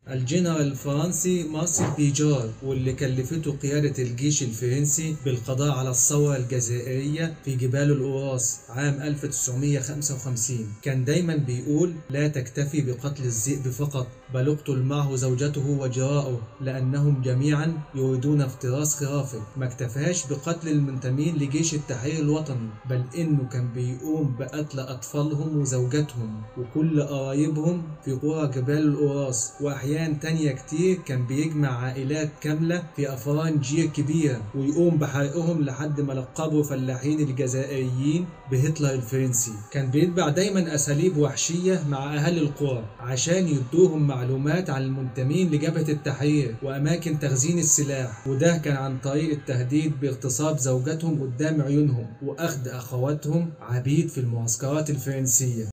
الجنرال الفرنسي مارسيل بيجار واللي كلفته قيادة الجيش الفرنسي بالقضاء على الثورة الجزائرية في جبال الأوراس عام 1955 كان دايما بيقول لا تكتفي بقتل الذئب فقط بل اقتل معه زوجته وجراءه لأنهم جميعا يريدون افتراس خرافه ما اكتفاش بقتل المنتمين لجيش التحرير الوطني بل إنه كان بيقوم بقتل أطفالهم وزوجاتهم وكل قرايبهم في قرى جبال الأوراس وأحيان تانية كتير كان بيجمع عائلات كاملة في أفران جير كبيرة ويقوم بحرقهم لحد ما لقبوا فلاحين الجزائريين بهتلر الفرنسي كان بيتبع دايما أساليب وحشية مع أهالي القرى عشان يدوهم معلومات عن المنتمين لجبهة التحرير وأماكن تخزين السلاح وده كان عن طريق التهديد باغتصاب زوجاتهم قدام عيونهم وأخذ أخواتهم عبيد في المعسكرات الفرنسية